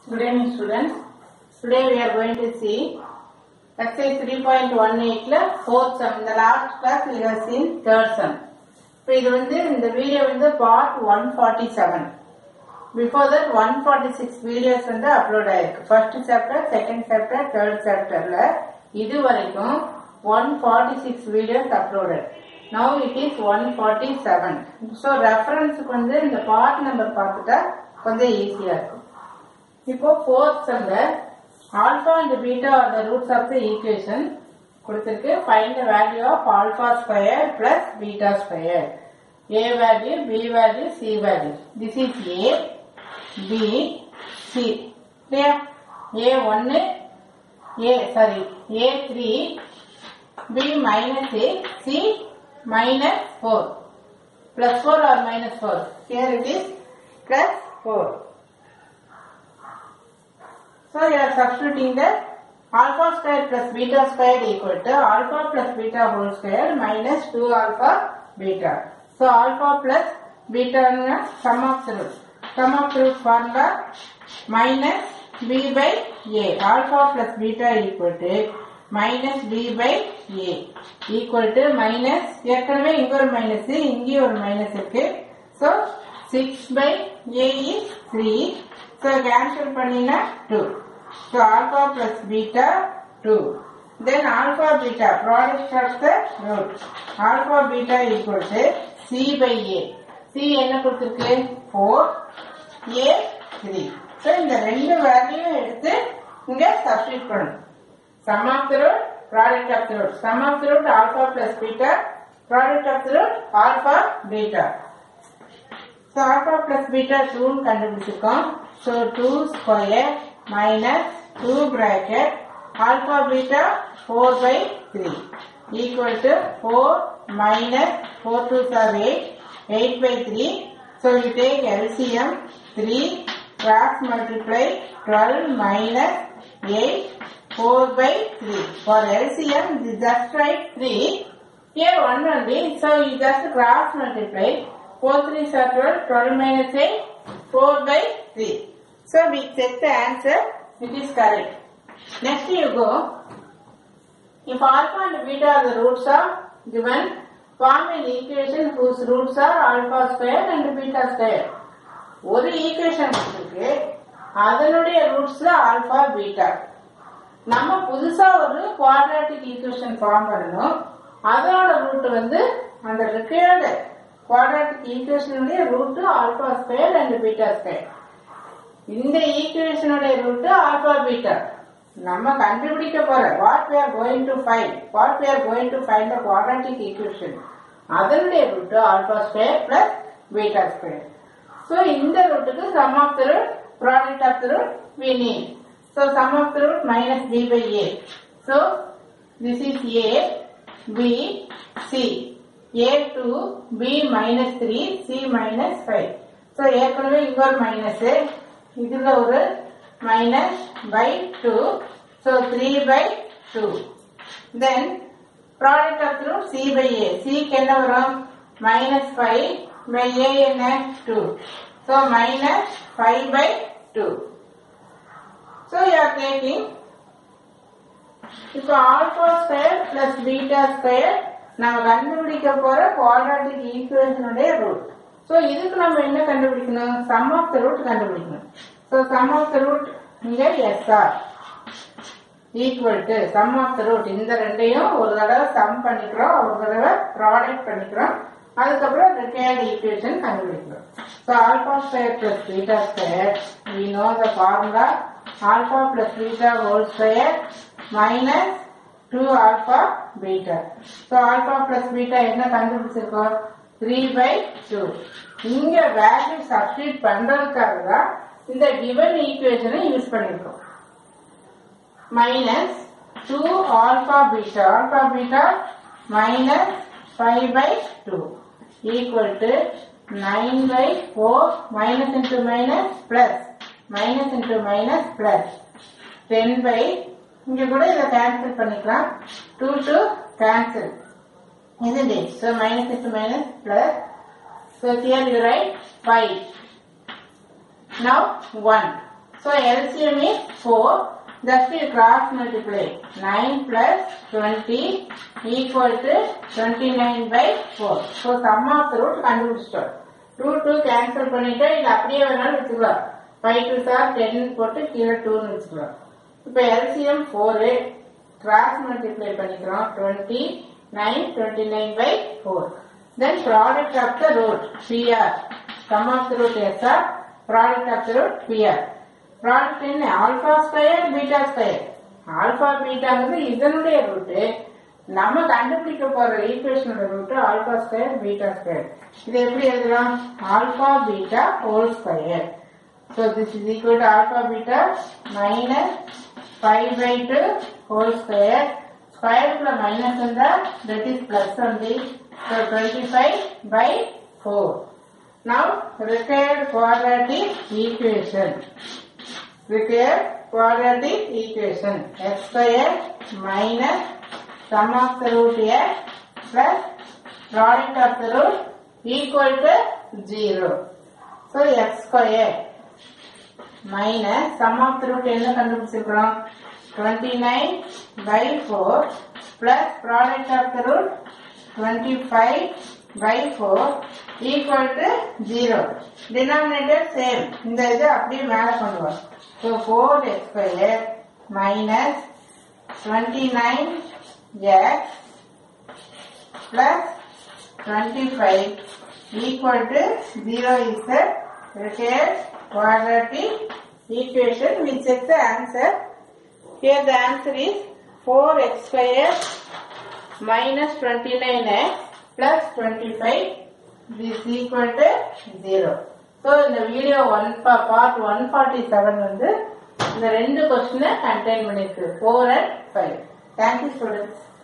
Good evening students. Today we are going to see exercise 3.18 ல fourth sum. In the last class we have seen third sum. இப்போ இது வந்து இந்த video வந்து part 147. Before that 146 videos வந்து upload ஆயிருக்கு first chapter second chapter third சாப்டர்ல இது வரைக்கும் 146 videos uploaded now it is 147 so ரெஃபரன்ஸுக்கு வந்து இந்த பார்ட் நம்பர் பார்த்துட்டா கொஞ்சம் ஈஸியா இருக்கும் இப்போ ஃபோர்த் சம்ல alpha and beta are the roots of the equation கொடுத்திருக்கு find the value of alpha square plus beta square A value B value C value this is A B C இல்லையா A ஒன்னு A sorry A three B minus A C minus four plus four or minus four here it is plus four So you are substituting the alpha square plus beta square equal to alpha plus beta whole square minus 2 alpha beta. So alpha plus beta is sum of the root. Sum of the root formula minus b by a. Alpha plus beta equal to minus b by a equal to minus ஏற்கனவே இங்க ஒரு minus இங்கேயும் ஒரு minus இருக்கு so six by A is three so cancel பண்ணினா two so alpha plus beta two then alpha beta product of the root alpha beta equal to C by A C என்ன கொடுத்துருக்கு four A three so இந்த ரெண்டு வேல்யூவும் எடுத்து இங்க substitute பண்ணணும் sum of the root product of the root sum of the root alpha plus beta product of the root alpha beta so alpha plus beta 2 கண்டுபிடிச்சிருக்கோம் so 2 square minus 2 bracket alpha beta 4 by 3 equal to 4 minus 4 to are 8 8 by 3 so you take LCM 3 cross multiply 12 minus 8 4 by 3. For LCM, you just write 3. Here 1 only, so you just cross multiply. 4 3 are 12, 12 minus 8, 4 by 3. So we check the answer, it is correct. Next you go, if alpha and beta are the roots are given, form an equation whose roots are alpha square and beta square. ஒரு equation கொடுத்துருக்கு அதனுடைய ரூட்ஸ்ல alpha beta நம்ம புதுசா ஒரு quadratic equation form பண்ணணும் அதோட root வந்து அந்த ரிக்கையர்டு குவாட்ராட்டிக் ஈக்குவேஷனுடைய root alpha square and beta square இந்த ஈக்குவேஷனுடைய ரூட் ஆல்பா பீட்டா நம்ம கண்டுபிடிக்க போற what we are going to find what we are going to find the quadratic equation அதனுடைய root alpha square plus beta square so இந்த ரூட்டுக்கு sum of the root product of the root we need So sum of the root minus b by a. So this is a, b, c. a 2, b minus 3, c minus 5. So ஏற்கனவே இங்க ஒரு minus இதுல ஒரு minus by two so three by two then product of root C by A சிக்கு என்ன வரும் minus five by A என்ன two so minus five by two So you are taking இப்போ alpha square plus beta square நம்ம கண்டுபிடிக்க போற quadratic ஈக்குவேஷனுடைய root so இதுக்கு நம்ம என்ன கண்டுபிடிக்கணும் சம் ஆஃப் த ரூட் கண்டுபிடிக்கணும் so sum of the root இங்க SR equal to sum of the root இந்த ரெண்டையும் ஒரு தடவை சம் பண்ணிக்கிறோம் ஒரு தடவை ப்ராடக்ட் பண்ணிக்கிறோம் அதுக்கப்புறம் ரிட்டையர்ட் ஈக்குவேஷன் கண்டுபிடிக்கிறோம் so alpha square plus beta square we know the formula alpha plus beta whole square minus 2 alpha beta. So alpha plus beta என்ன கண்டுபிடிச்சிருக்கோம் 3 by 2. இங்க வேல்யூ சப்ஸ்டியூட் பண்றதுக்காக தான் இந்த given ஈக்குவேஷனை யூஸ் பண்ணிருக்கோம் minus 2 alpha beta alpha beta minus 5 by 2 equal to 9 by 4 minus into minus plus minus into minus plus ten by இங்க கூட இதை கேன்சல் பண்ணிக்கலாம் two to cancel isn't it? So minus into minus plus. So here you write 5. Now 1. So LCM is 4. Just you cross multiply. 9 plus 20 equal to 29 by 4. So sum of the root கண்டுபிடிச்சிட்டோம் root two cancel பண்ணிட்டு இது அப்படியே வேணாலும் வச்சுக்கலாம் five two sir ten போட்டு கீழே டூன்னு வச்சுக்கலாம் இப்போ எல்சிஎம் ஃபோரு கிராஸ் மல்டிப்ளை பண்ணிக்கிறோம் twenty nine twenty nine by four then product of the root PR sum of the root S R product of the root PR product என்ன alpha square beta square alpha பீட்டாங்கிறது இதனுடைய root நம்ம கண்டுபிடிக்க போற ஈக்குவேஷனோட root alpha square beta square இது எப்படி எழுதலாம் alpha beta whole square so this is equal to alpha beta minus five by two whole square ஸ்கொயருக்குள்ள மைனஸ் இருந்தா that is plus only so twenty five by four now required quadratic equation required quadratic equation x square minus sum of the root x plus product of the root equal to 0. So x square minus sum of the root என்ன கண்டுபிடிச்சிருக்கிறோம் 29 by 4 plus product of the root 25 by 4 equal to 0. Denominator same. இந்த இது அப்படியே மேல கொண்டு வரும். So 4x square minus 29x plus 25 equal to 0 is the required quadratic equation. We check the answer. Here the answer is 4x square minus 29x plus 25 is equal to 0. So இந்த video one part one forty seven வந்து இந்த ரெண்டு கொஸ்டினை contain பண்ணிருக்கு four and five thank you students